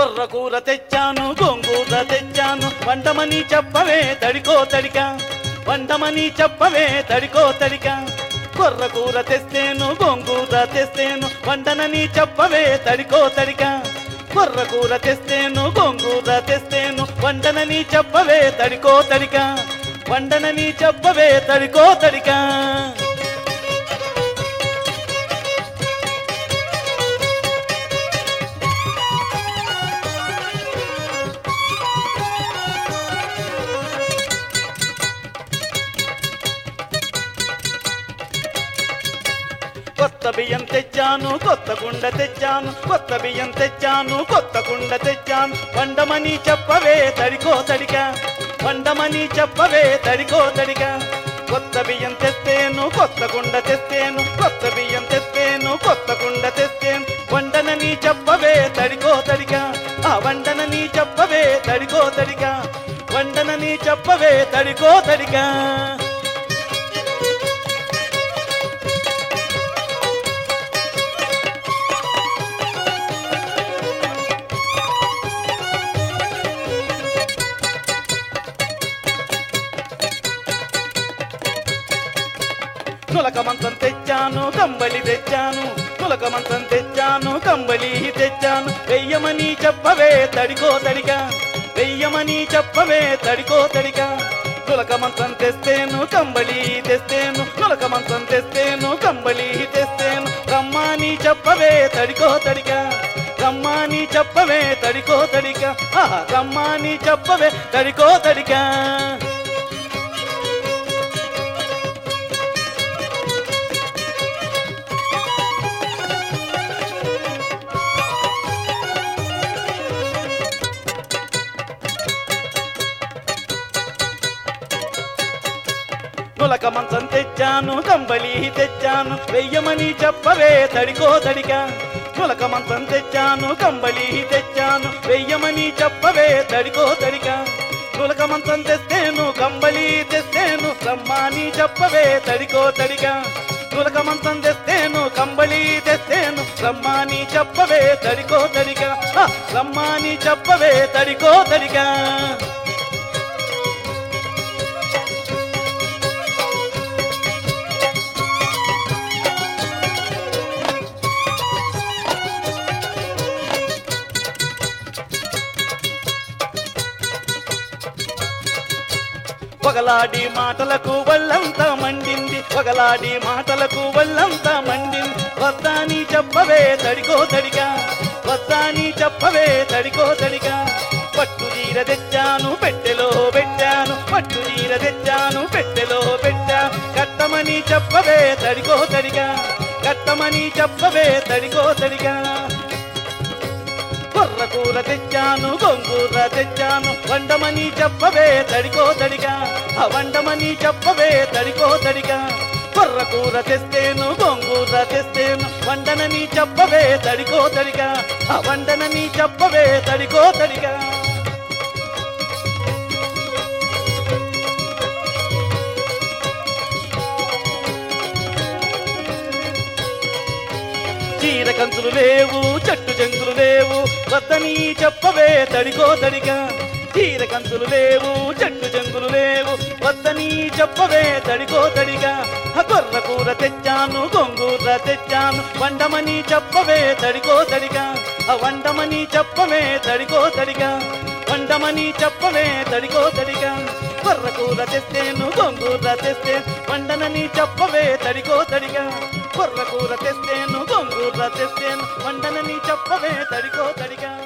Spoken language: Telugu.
కొర్ర కూర తెచ్చాను గోంగూర తెచ్చాను వండమని చెప్పవే తడికో తడిక వండమని చెప్పవే తడికో తడిక కొర్ర కూర తెస్తేను గోంగూర తెస్తేను వండనని చెప్పవే తడికో తడిక కొర్ర కూర తెస్తేను గోంగూర తెస్తేను వండనని చెప్పవే తడికో తడిక వండనని చెప్పవే తడికో తడిక కొత్త బియ్యం తెచ్చాను కొత్త కుండ తెచ్చాను కొత్త బియ్యం తెచ్చాను కొత్త కుండ తెచ్చాను వండమని చెప్పవే తడికో తడిక వండమని చెప్పవే తడికో తడిక కొత్త బియ్యం తెస్తేను కొత్త కుండ తెస్తేను కొత్త బియ్యం తెస్తేను కొత్త కుండ తెస్తేను వండనని చెప్పవే తడికో తడిక ఆ వండనని చెప్పవే తడికో తడిక వండనని చెప్పవే తడికో తడిక నులక మంచం తెచ్చాను కంబలి తెచ్చాను నులక మంచం తెచ్చాను కంబలి తెచ్చాను వెయ్యమని చెప్పవే తడికో తడిక వెయ్యమని చెప్పవే తడికో తడిక నులక మంచం తెస్తేను కంబలి తెస్తేను నులక మంచం తెస్తేను కంబలి తెస్తేను రమ్మని చెప్పవే తడికో తడిక రమ్మని చెప్పవే తడికో తడిక ఆహా రమ్మని చెప్పవే తడికో తడిక నులక మంచం తెచ్చాను కంబలి తెచ్చాను వెయ్యమని చెప్పవే తడికో తడిక నులక మంచం తెచ్చాను కంబలి తెచ్చాను వెయ్యమని చెప్పవే తడికో తడిక నులక మంచం తెస్తేను కంబలి తెస్తేను రమ్మని చెప్పవే తడికో తడిక నులక మంచం తెస్తేను కంబలి తెస్తేను రమ్మని చెప్పవే తడికో తడిక ఆ, రమ్మని చెప్పవే తడికో తడిక పగలాడి మాటలకు వల్లంతా మండింది పగలాడి మాటలకు వల్లంతా మండింది వద్దాని చెప్పవే తడికో తడిగా వద్దాని చెప్పవే తడికో తడిగా పట్టు చీర తెచ్చాను పెట్టెలో పెట్టాను పట్టు చీర తెచ్చాను పెట్టెలో పెట్టాను కట్టమని చెప్పవే తడికో తడిగా కట్టమని చెప్పవే తడికో తడిగా కొర్ర కూర తెచ్చాను గోంగూర తెచ్చాను వండమని చెప్పవే తడికో తడిగా ఆ వండమని చెప్పవే తడికో తడిగా కొర్ర కూర తెస్తేను గోంగూర తెస్తేను వండనని చెప్పవే తడికో తడిగా ఆ వండనని చెప్పవే తడికో తడిగా చీర కంచులు లేవు చెట్టు జంగులు లేవు వద్దని చెప్పవే తడికో తడిగా చీర కంచులు లేవు చెట్టు జంగులు లేవు వద్దని చెప్పవే తడికో తడిగా ఆ కొర్ర కూర తెచ్చాను గోంగూర తెచ్చాను వండమని చెప్పవే తడికో తడిగా ఆ వండమని చెప్పవే తడికో తడిగా వండమని చెప్పవే తడికో తడిగా కొర్ర కూర తెస్తేను గోంగూర తెస్తే వండనని చెప్పవే తడికో తడిగా కొర్ర కూర తెస్తేను గోంగూర తెస్తేను వండనని చెప్పవే తడికో తడిగా